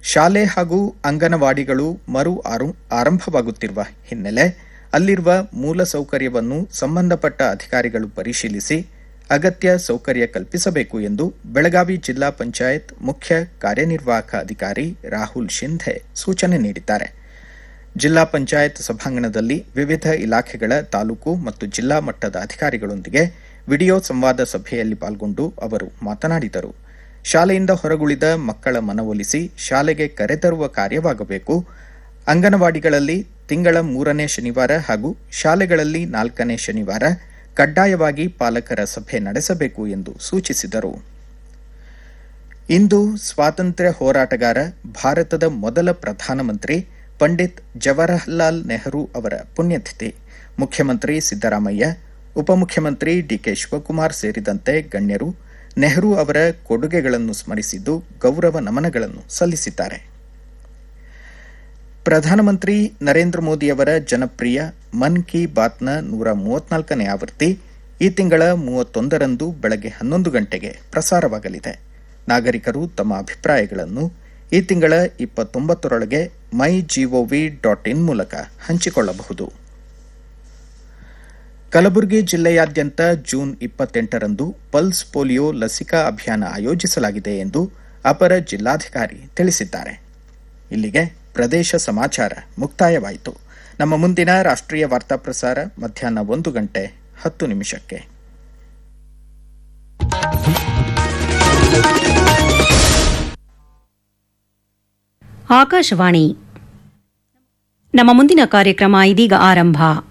ಶಾಲೆ ಹಾಗೂ ಅಂಗನವಾಡಿಗಳು ಮರು ಆರು- ಆರಂಭವಾಗುತ್ತಿರುವ ಹಿನ್ನೆಲೆ ಅಲ್ಲಿರುವ ಮೂಲ ಸೌಕರ್ಯವನ್ನು ಸಂಬಂಧಪಟ್ಟ ಅಧಿಕಾರಿಗಳು ಪರಿಶೀಲಿಸಿ ಅಗತ್ಯ ಸೌಕರ್ಯ ಕಲ್ಪಿಸಬೇಕು ಎಂದು ಬೆಳಗಾವಿ ಜಿಲ್ಲಾ ಪಂಚಾಯತ್ ಮುಖ್ಯ ಕಾರ್ಯನಿರ್ವಾಹಕ ಅಧಿಕಾರಿ ರಾಹುಲ್ ಶಿಂಧೆ ಸೂಚನೆ ನೀಡಿದ್ದಾರೆ ಜಿಲ್ಲಾ ಪಂಚಾಯತ್ ಸಭಾಂಗಣದಲ್ಲಿ ವಿವಿಧ ಇಲಾಖೆಗಳ ತಾಲೂಕು ಮತ್ತು ಜಿಲ್ಲಾ ಮಟ್ಟದ ಅಧಿಕಾರಿಗಳೊಂದಿಗೆ ವಿಡಿಯೋ ಸಂವಾದ ಸಭೆಯಲ್ಲಿ ಪಾಲ್ಗೊಂಡು ಅವರು ಮಾತನಾಡಿದರು ಶಾಲೆಯಿಂದ ಹೊರಗುಳಿದ ಮಕ್ಕಳ ಮನವೊಲಿಸಿ ಶಾಲೆಗೆ ಕರೆತರುವ ಕಾರ್ಯವಾಗಬೇಕು ಅಂಗನವಾಡಿಗಳಲ್ಲಿ ತಿಂಗಳ ಮೂರನೇ ಶನಿವಾರ ಹಾಗೂ ಶಾಲೆಗಳಲ್ಲಿ ನಾಲ್ಕನೇ ಶನಿವಾರ ಕಡ್ಡಾಯವಾಗಿ ಪಾಲಕರ ಸಭೆ ನಡೆಸಬೇಕು ಎಂದು ಸೂಚಿಸಿದರು ಇಂದು ಸ್ವಾತಂತ್ರ್ಯ ಹೋರಾಟಗಾರ ಭಾರತದ ಮೊದಲ ಪ್ರಧಾನಮಂತ್ರಿ ಪಂಡಿತ್ ಜವಾಹರಲಾಲ್ ನೆಹರು ಅವರ ಪುಣ್ಯತಿಥಿ ಮುಖ್ಯಮಂತ್ರಿ ಸಿದ್ದರಾಮಯ್ಯ ಉಪಮುಖ್ಯಮಂತ್ರಿ ಡಿಕೆ ಶಿವಕುಮಾರ್ ಸೇರಿದಂತೆ ಗಣ್ಯರು ನೆಹರು ಅವರ ಕೊಡುಗೆಗಳನ್ನು ಸ್ಮರಿಸಿದ್ದು ಗೌರವ ನಮನಗಳನ್ನು ಸಲ್ಲಿಸಿದ್ದಾರೆ ಪ್ರಧಾನಮಂತ್ರಿ ನರೇಂದ್ರ ಮೋದಿಯವರ ಜನಪ್ರಿಯ ಮನ್ ಕಿ ಬಾತ್ನ ನೂರ ಮೂವತ್ನಾಲ್ಕನೇ ಆವೃತ್ತಿ ಈ ತಿಂಗಳ ಮೂವತ್ತೊಂದರಂದು ಬೆಳಗ್ಗೆ ಹನ್ನೊಂದು ಗಂಟೆಗೆ ಪ್ರಸಾರವಾಗಲಿದೆ ನಾಗರಿಕರು ತಮ್ಮ ಅಭಿಪ್ರಾಯಗಳನ್ನು ಈ ತಿಂಗಳ ಇಪ್ಪತ್ತೊಂಬತ್ತರೊಳಗೆ ಮೈ ಜಿಒವಿ ಡಾಟ್ ಇನ್ ಮೂಲಕ ಹಂಚಿಕೊಳ್ಳಬಹುದು ಕಲಬುರಗಿ ಜಿಲ್ಲೆಯಾದ್ಯಂತ ಜೂನ್ ಇಪ್ಪತ್ತೆಂಟರಂದು ಪಲ್ಸ್ ಪೋಲಿಯೋ ಲಸಿಕಾ ಅಭಿಯಾನ ಆಯೋಜಿಸಲಾಗಿದೆ ಎಂದು ಅಪರ ಜಿಲ್ಲಾಧಿಕಾರಿ ತಿಳಿಸಿದ್ದಾರೆ ಇಲ್ಲಿಗೆ ಪ್ರದೇಶ ಸಮಾಚಾರ ಮುಕ್ತಾಯವಾಯಿತು ನಮ್ಮ ಮುಂದಿನ ರಾಷ್ಟ್ರೀಯ ವಾರ್ತಾ ಪ್ರಸಾರ ಮಧ್ಯಾಹ್ನ ಒಂದು ಗಂಟೆ ಹತ್ತು ನಿಮಿಷಕ್ಕೆ ಆಕಾಶವಾಣಿ ನಮ್ಮ ಮುಂದಿನ ಕಾರ್ಯಕ್ರಮ ಇದೀಗ ಆರಂಭ